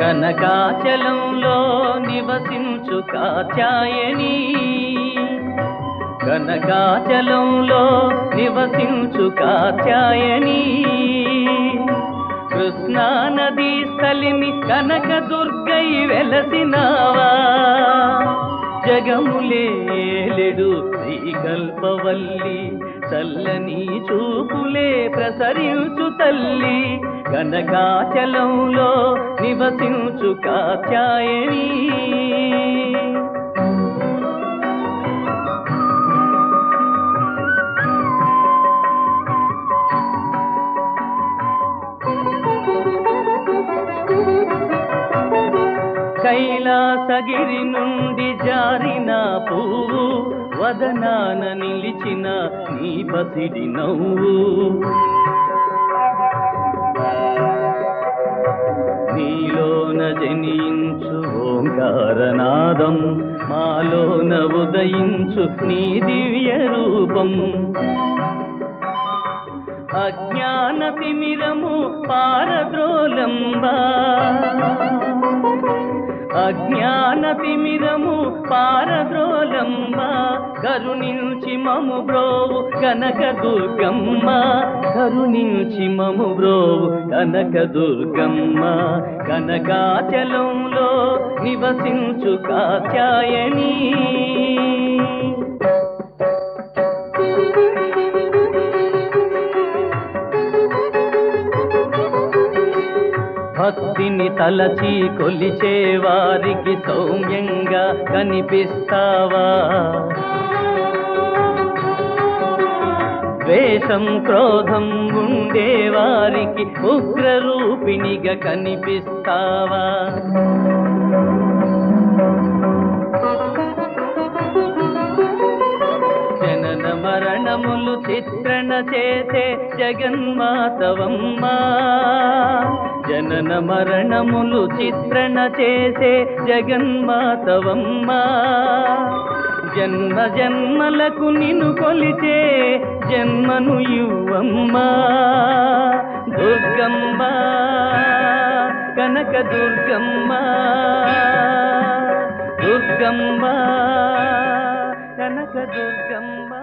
కనకాచలంలో నివసించు కాచాయని కనకాచలంలో నివసించు కాచాయని కృష్ణా నదీ స్థలిని కనక దుర్గై వెలసినావా జగములేలెడు శ్రీకల్పవల్లి చల్లని చూపులే ప్రసరించు తల్లి కనకాచలంలో నివసించు కాచాయని కైలాసగిరి నుండి జారిన పువ్వు వదనాన నిలిచిన నీ పసిడి నవ్వు నీలోన జనించు ఓంకారనాదం మాలోన ఉదయించు నీ దివ్య రూపం అజ్ఞాన తిమిరము పారద్రోలంబా అజ్ఞాన తిమిరము పారద్రోలంబ కరుణించి మము బ్రోవు కనక దుర్గమ్మ కరుణించి మము బ్రోవు కనక దుర్గమ్మ కనకాచలంలో నివసించు కాచాయని భక్తిని తలచి కొలిచే వారికి సౌమ్యంగా కనిపిస్తావా ద్వేషం క్రోధం ఉండే వారికి ఉగ్ర రూపిణిగా కనిపిస్తావా జనన మరణములు చిత్రణ చేసే జగన్మాతవమ్మా జనన మరణములు చిత్రణ చేసే జగన్మాతవమ్మా జన్మ జన్మలకు నిన్ను కొలిచే జన్మను ఇవ్వమ్మా దుర్గమ్మ కనక దుర్గమ్మ దుర్గమ్మ కనక దుర్గమ్మ